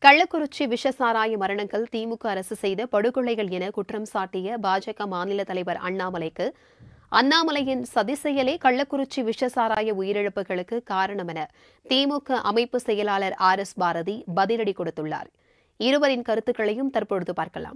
கள்ளக்குறிச்சி விஷசாராய மரணங்கள் திமுக அரசு செய்த படுகொலைகள் என குற்றம் சாட்டிய பாஜக மாநில தலைவர் அண்ணாமலைக்கு அண்ணாமலையின் சதி செயலே கள்ளக்குறிச்சி விஷசாராய உயிரிழப்புகளுக்கு காரணம் என திமுக அமைப்பு செயலாளர் ஆர் எஸ் பாரதி பதிலடி கொடுத்துள்ளார் இருவரின் கருத்துக்களையும் தற்பொழுது பார்க்கலாம்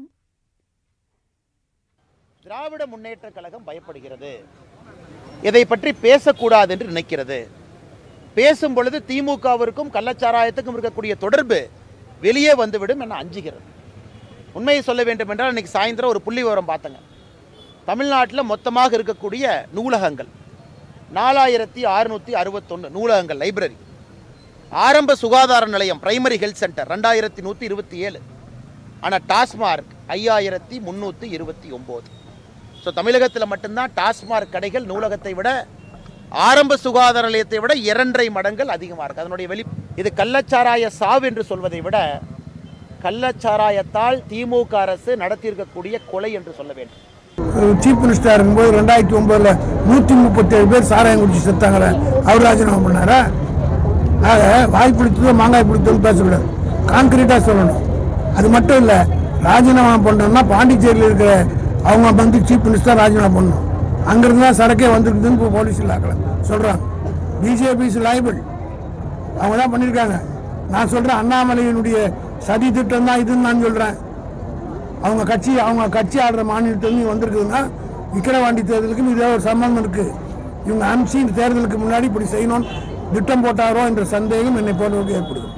திராவிட முன்னேற்ற கழகம் பயப்படுகிறது இதை பற்றி பேசக்கூடாது என்று நினைக்கிறது பேசும் பொழுது திமுகவிற்கும் கள்ளச்சாராயத்துக்கும் இருக்கக்கூடிய தொடர்பு வெளியே வந்துவிடும் என அஞ்சுகிறது உண்மையை சொல்ல வேண்டும் என்றால் இன்னைக்கு சாயந்தரம் ஒரு புள்ளி விவரம் பார்த்தங்க தமிழ்நாட்டில் மொத்தமாக இருக்கக்கூடிய நூலகங்கள் நாலாயிரத்தி அறுநூற்றி அறுபத்தொன்று நூலகங்கள் லைப்ரரி ஆரம்ப சுகாதார நிலையம் பிரைமரி ஹெல்த் சென்டர் ரெண்டாயிரத்தி நூற்றி இருபத்தி ஏழு ஆனால் டாஸ்மார்க் ஐயாயிரத்தி முந்நூற்றி இருபத்தி ஒம்பது ஸோ தமிழகத்தில் மட்டும்தான் டாஸ்மார்க் கடைகள் நூலகத்தை விட ஆரம்ப சுகாதார நிலையத்தை விட இரண்டரை மடங்கள் அதிகமாக இருக்குது அதனுடைய வெளி இது கள்ளச்சாராய சாவு என்று சொல்வதை விட கள்ளச்சாராயத்தால் திமுக அரசு நடத்தியிருக்கக்கூடிய கொலை என்று சொல்ல வேண்டும் சீஃப் மினிஸ்டர் இருக்கும்போது ரெண்டாயிரத்தி ஒன்பதுல நூத்தி முப்பத்தேழு பேர் சாராயம் குடிச்சு செத்தாங்களே அவர் ராஜினாமா பண்ணாரா ஆக வாய் பிடித்ததோ மாங்காய் பிடித்ததோ பேசக்கூடாது கான்கிரீட்டா சொல்லணும் அது மட்டும் இல்ல ராஜினாமா பண்ணணும்னா பாண்டிச்சேரியில் இருக்கிற அவங்க வந்து சீஃப் மினிஸ்டர் ராஜினாமா பண்ணணும் அங்கிருந்து தான் சரக்கே வந்திருக்குதுன்னு இப்போ போலீஸில் ஆக்கலாம் சொல்றாங்க பிஜேபி இஸ் லைபிள் அவங்க தான் பண்ணியிருக்காங்க நான் சொல்றேன் அண்ணாமலையினுடைய சதி திட்டம் தான் இதுன்னு நான் சொல்றேன் அவங்க கட்சி அவங்க கட்சி ஆடுற மாநிலத்திலிருந்து வந்திருக்குதுன்னா விக்கிரவாண்டி தேர்தலுக்கு இதே ஒரு சம்பந்தம் இருக்கு இவங்க அனுப்பிச்சு இந்த தேர்தலுக்கு முன்னாடி இப்படி செய்யணும்னு திட்டம் போட்டாரோ என்ற சந்தேகம் என்னை போன்றவருக்கு ஏற்படுது